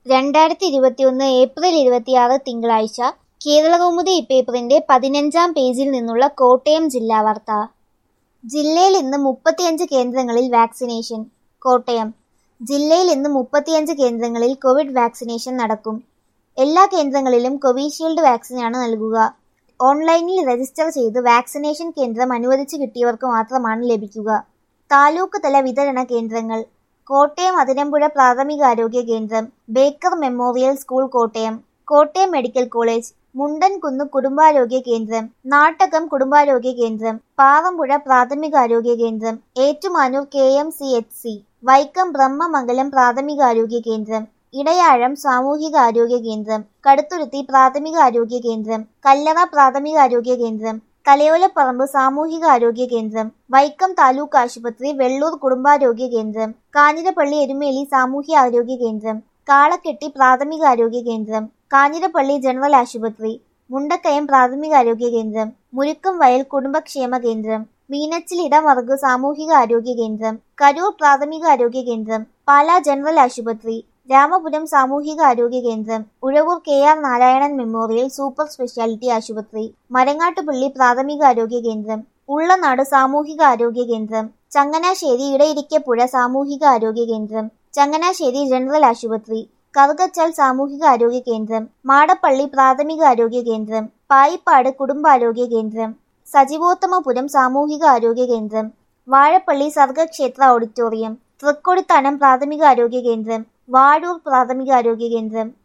രണ്ടായിരത്തി ഇരുപത്തിയൊന്ന് ഏപ്രിൽ ഇരുപത്തിയാറ് തിങ്കളാഴ്ച കേരളകൗമുദി ഇപ്പേപ്പറിന്റെ പതിനഞ്ചാം പേജിൽ നിന്നുള്ള കോട്ടയം ജില്ലാ വാർത്ത ജില്ലയിൽ ഇന്ന് മുപ്പത്തിയഞ്ച് കേന്ദ്രങ്ങളിൽ വാക്സിനേഷൻ കോട്ടയം ജില്ലയിൽ ഇന്ന് മുപ്പത്തിയഞ്ച് കേന്ദ്രങ്ങളിൽ കോവിഡ് വാക്സിനേഷൻ നടക്കും എല്ലാ കേന്ദ്രങ്ങളിലും കോവിഷീൽഡ് വാക്സിനാണ് നൽകുക ഓൺലൈനിൽ രജിസ്റ്റർ ചെയ്ത് വാക്സിനേഷൻ കേന്ദ്രം അനുവദിച്ചു കിട്ടിയവർക്ക് മാത്രമാണ് ലഭിക്കുക താലൂക്ക് തല വിതരണ കേന്ദ്രങ്ങൾ കോട്ടയം അതിരമ്പുഴ പ്രാഥമികാരോഗ്യ കേന്ദ്രം Baker Memorial School Kottayam Kottayam Medical College Mundankunnu കുടുംബാരോഗ്യ കേന്ദ്രം നാട്ടകം കുടുംബാരോഗ്യ കേന്ദ്രം പാവമ്പുഴ പ്രാഥമികാരോഗ്യ കേന്ദ്രം Ettumanoor K M C H C Vaikom Brahmamangalam പ്രാഥമികാരോഗ്യ കേന്ദ്രം ഇടയാഴം സാമൂഹിക ആരോഗ്യ കേന്ദ്രം കടുത്തുരുത്തി പ്രാഥമിക ആരോഗ്യ കേന്ദ്രം കല്ലറ പ്രാഥമിക ആരോഗ്യ കേന്ദ്രം തലയോലപ്പറമ്പ് സാമൂഹിക ആരോഗ്യ കേന്ദ്രം വൈക്കം താലൂക്ക് ആശുപത്രി വെള്ളൂർ കുടുംബാരോഗ്യ കേന്ദ്രം കാഞ്ഞിരപ്പള്ളി എരുമേലി സാമൂഹ്യ ആരോഗ്യ കേന്ദ്രം കാളക്കെട്ടി പ്രാഥമിക ആരോഗ്യ കേന്ദ്രം കാഞ്ഞിരപ്പള്ളി ജനറൽ ആശുപത്രി മുണ്ടക്കയം പ്രാഥമികാരോഗ്യ കേന്ദ്രം മുരുക്കം വയൽ കുടുംബക്ഷേമ കേന്ദ്രം മീനച്ചിൽ ഇടമറുക് സാമൂഹിക ആരോഗ്യ കേന്ദ്രം കരൂർ പ്രാഥമിക ആരോഗ്യ കേന്ദ്രം പാലാ ജനറൽ ആശുപത്രി രാമപുരം സാമൂഹിക ആരോഗ്യ കേന്ദ്രം Uzhavoor K R Narayanan memorial super speciality ആശുപത്രി മരങ്ങാട്ടുപള്ളി പ്രാഥമിക ആരോഗ്യ കേന്ദ്രം ഉള്ളനാട് സാമൂഹിക ആരോഗ്യ കേന്ദ്രം ചങ്ങനാശ്ശേരി ഇടയിരിക്കപ്പുഴ സാമൂഹിക ആരോഗ്യ കേന്ദ്രം ചങ്ങനാശ്ശേരി ജനറൽ ആശുപത്രി കറുകച്ചാൽ സാമൂഹിക ആരോഗ്യ കേന്ദ്രം മാടപ്പള്ളി പ്രാഥമിക ആരോഗ്യ കേന്ദ്രം പായിപ്പാട് കുടുംബാരോഗ്യ കേന്ദ്രം സജീവോത്തമപുരം സാമൂഹിക ആരോഗ്യ കേന്ദ്രം വാഴപ്പള്ളി സർഗക്ഷേത്ര ഓഡിറ്റോറിയം തൃക്കൊടിത്താനം പ്രാഥമിക ആരോഗ്യ കേന്ദ്രം വാഴൂർ പ്രാഥമിക ആരോഗ്യ കേന്ദ്രം